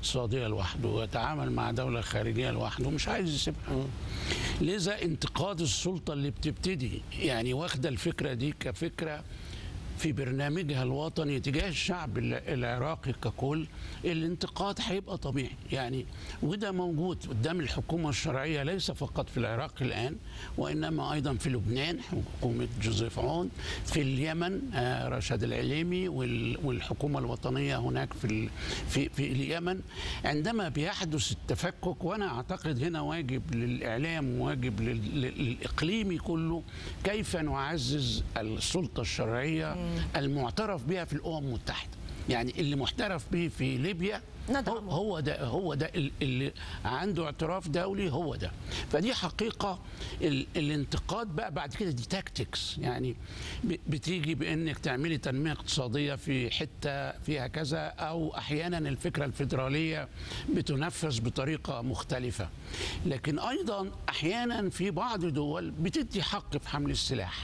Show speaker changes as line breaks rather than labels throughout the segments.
اقتصاديه لوحده ويتعامل مع دوله خارجيه لوحده مش عايز يسيبها لذا انتقاد السلطه اللي بتبتدي يعني واخده الفكره دي كفكره في برنامجها الوطني تجاه الشعب الع- العراقي ككل الانتقاد هيبقى طبيعي يعني وده موجود قدام الحكومة الشرعية ليس فقط في العراق الآن وإنما أيضا في لبنان حكومة جوزيف عون في اليمن آه، رشاد العليمي وال- والحكومة الوطنية هناك في ال- في في اليمن عندما بيحدث التفكك وأنا أعتقد هنا واجب للإعلام وواجب لل- لل- للإقليمي كله كيف نعزز السلطة الشرعية المعترف بها في الأمم المتحدة يعني اللي محترف به في ليبيا هو,
ندعمه.
هو ده هو ده ال- اللي عنده اعتراف دولي هو ده فدي حقيقة ال الانتقاد بقى بعد كده دي تاكتكس يعني ب- بتيجي بانك تعملي تنمية اقتصادية في حتة فيها كذا او احيانا الفكرة الفيدرالية بتنفذ بطريقة مختلفة لكن ايضا احيانا في بعض دول بتدي حق في حمل السلاح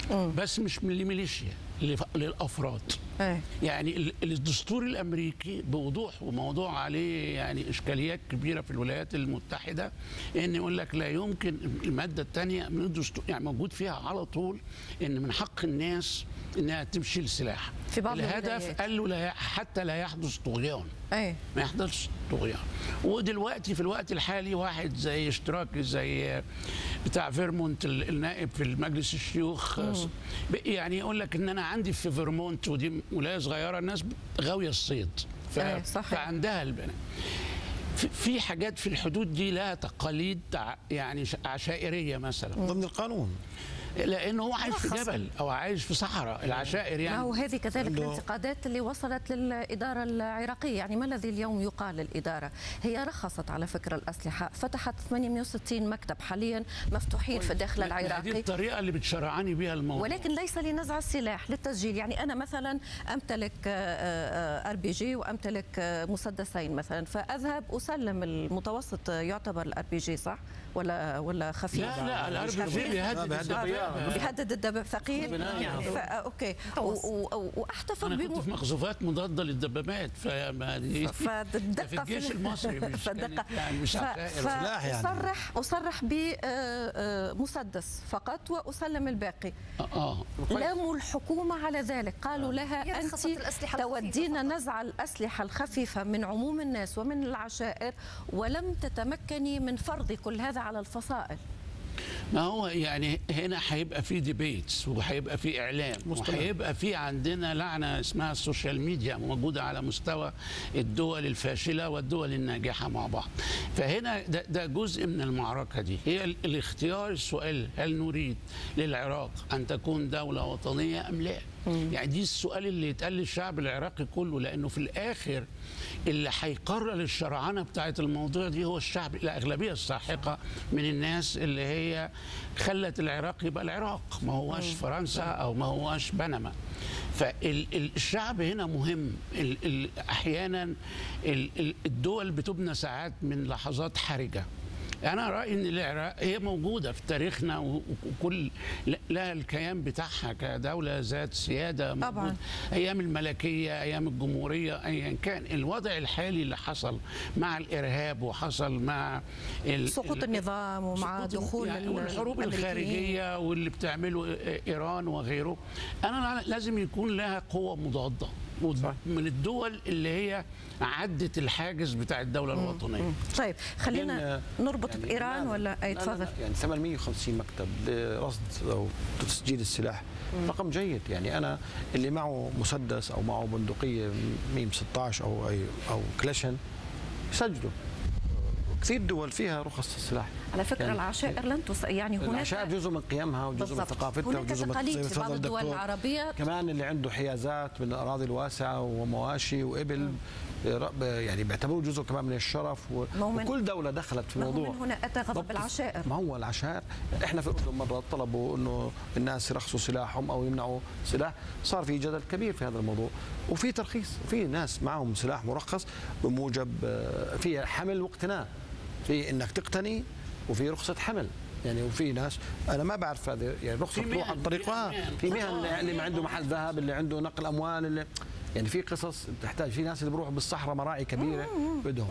بس مش من الميليشيا لف- للافراد
ايه
يعني ال- الدستور الامريكي بوضوح وموضوع عليه يعني اشكاليات كبيره في الولايات المتحده ان يقول لك لا يمكن الماده الثانيه من الدستور يعني موجود فيها على طول ان من حق الناس انها تمشي السلاح
في بعض
الهدف
الولايات.
قال له لا ي- حتى لا يحدث طغيان
ايه
ما يحدثش طغيان ودلوقتي في الوقت الحالي واحد زي اشتراكي زي بتاع فيرمونت ال- النائب في المجلس الشيوخ ب- يعني يقول لك ان انا عندي في فيرمونت ودي ولايه صغيره الناس غاويه الصيد ف...
أيوة، صحيح.
فعندها البناء في- في حاجات في الحدود دي لها تقاليد ع- يعني ش- عشائريه مثلا
ضمن القانون
لانه هو عايش في
رخص.
جبل او عايش في صحراء العشائر
ما
يعني
هو هذه كذلك
عنده-
الانتقادات اللي وصلت للإدارة العراقية يعني ما الذي اليوم يقال للإدارة هي رخصت على فكرة الأسلحة فتحت 860 مكتب حاليا مفتوحين في الداخل
ما- ما دي
العراقي
الطريقه اللي بتشرعني بيها الموضوع
ولكن ليس لنزع السلاح للتسجيل يعني انا مثلا امتلك ار بي جي وامتلك آه، مسدسين مثلا فاذهب اسلم المتوسط آه، يعتبر الار بي جي صح ولا ولا خفيف
لا لا الار بي جي بيهدد
بيهدد
الدبابة.
بيهدد الدباب ثقيل
بناء
ف- اوكي و- و- واحتفظ
انا كنت
بم...
في مخزوفات مضاده للدبابات فما دي
فالدقه
في الجيش المصري مش
فالدقه
كانت يعني مش عشائر.
سلاح يعني.
اصرح اصرح بمسدس فقط واسلم الباقي
اه
لاموا الحكومة على ذلك قالوا لها
هي
أنت
رخصت الأسلحة الخفيفة
تودين
فقط.
نزع الأسلحة الخفيفة من عموم الناس ومن العشائر ولم تتمكني من فرض كل هذا على الفصائل
ما هو يعني هنا هيبقى في ديبيتس وهيبقى في اعلام وهيبقى في عندنا لعنه اسمها السوشيال ميديا موجوده على مستوى الدول الفاشله والدول الناجحه مع بعض فهنا ده, ده جزء من المعركه دي هي ال- الاختيار السؤال هل نريد للعراق ان تكون دوله وطنيه ام لا يعني دي السؤال اللي يتقال للشعب العراقي كله لانه في الاخر اللي هيقرر الشرعنه بتاعت الموضوع دي هو الشعب الاغلبيه الساحقه من الناس اللي هي خلت العراق يبقى العراق ما هواش فرنسا او ما هواش بنما فالشعب هنا مهم ال ال احيانا ال ال الدول بتبنى ساعات من لحظات حرجه انا رايي ان العراق هي موجوده في تاريخنا و- وكل لها الكيان بتاعها كدوله ذات سياده موجود.
طبعاً.
ايام الملكيه ايام الجمهوريه ايا كان الوضع الحالي اللي حصل مع الارهاب وحصل مع ال-
سقوط
ال-
النظام ومع
سقوط
دخول
يعني
ال-
والحروب
الأمريكيين.
الخارجيه واللي بتعمله ايران وغيره انا لازم يكون لها قوه مضاده من الدول اللي هي عدت الحاجز بتاع الدوله الوطنيه
طيب خلينا
لكن،
نربط
يعني
بإيران
لماذا؟
ولا أي
لا، لا،
تفضل
لا، يعني 850 مكتب لرصد او تسجيل السلاح رقم جيد يعني انا اللي معه مسدس او معه بندقيه ميم 16 او اي او كلاشن يسجلوا كثير دول فيها رخص السلاح
على فكرة
يعني
العشائر لن تص... يعني
العشائر
هناك
جزء من قيمها وجزء من
بالضبط.
ثقافتها
هناك
وجزء من
تقاليد
زي ما
في بعض
تفضل
الدول
الدكتور.
العربية
كمان اللي عنده حيازات من الاراضي الواسعه ومواشي وابل ب- يعني بيعتبروه جزء كمان من الشرف و...
ما هو من-
وكل دوله دخلت في
ما هو
الموضوع
من هنا أتى غضب
ضبط-
العشائر.
ما هو العشائر احنا في الاردن مرات طلبوا انه الناس يرخصوا سلاحهم او يمنعوا سلاح صار في جدل كبير في هذا الموضوع وفي ترخيص في ناس معهم سلاح مرخص بموجب آه، في حمل واقتناء في انك تقتني وفي رخصه حمل يعني وفي ناس انا ما بعرف هذا يعني رخصه
في
تروح
مهن-
عن طريقها
في مهن.
في مهن اللي- اللي ما عنده محل ذهب اللي عنده نقل اموال اللي يعني في قصص تحتاج في ناس اللي بيروحوا بالصحراء مراعي كبيره بدهم